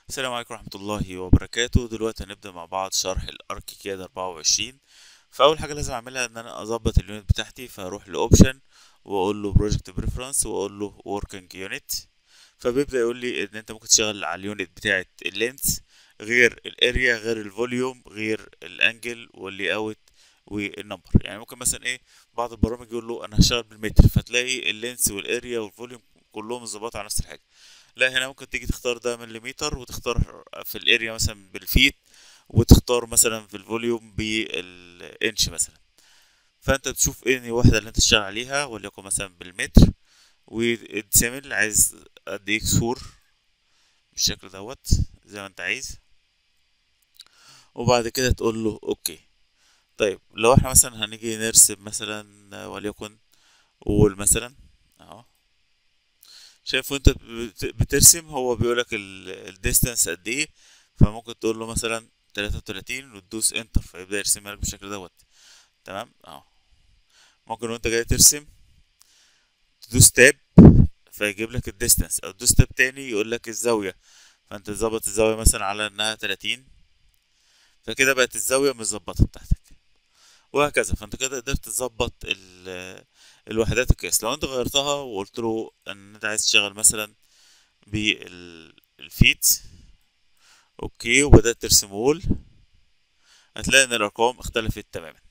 السلام عليكم ورحمة الله وبركاته دلوقتي هنبدأ مع بعض شرح الارك كاد 24 فأول حاجة لازم أعملها إن أنا أظبط اليونت بتاعتي فأروح لأوبشن وأقول له بروجكت بريفرنس وأقول له working unit فبيبدأ يقول لي إن أنت ممكن تشتغل على اليونت بتاعة اللينس غير الاريا غير الفوليوم غير الانجل واللي اوت والنمبر يعني ممكن مثلا ايه بعض البرامج يقول له انا هشتغل بالمتر فتلاقي اللينس والاريا والفوليوم كلهم مظبطين على نفس الحاجه لا هنا ممكن تيجي تختار ده مليمتر وتختار في الاريا مثلا بالفيت وتختار مثلا في الفوليوم بالانش مثلا فانت تشوف ايه الوحده اللي انت تشتغل عليها وليكن مثلا بالمتر وتسمل عايز قد ايه كسور بالشكل دوت زي ما انت عايز وبعد كده تقول له اوكي طيب لو احنا مثلا هنيجي نرسم مثلا وليكن قول مثلا اهو شايف وانت بترسم هو بيقولك الديستانس قد ايه فممكن تقول له مثلا تلاتة وتلاتين وتدوس انتر فيبدأ يرسمها لك بالشكل دوت تمام اهو ممكن وانت جاي ترسم تدوس تاب فيجيب لك الديستانس او تدوس تاب تاني يقول لك الزاوية فانت تظبط الزاوية مثلا على انها تلاتين فكده بقت الزاوية متظبطة بتاعتك وهكذا فانت كده قدرت تظبط الوحدات القياس لو انت غيرتها وقلت له ان انت عايز تشتغل مثلا بالفيت اوكي وبدأت ترسم وول هتلاقي ان الارقام اختلفت تماما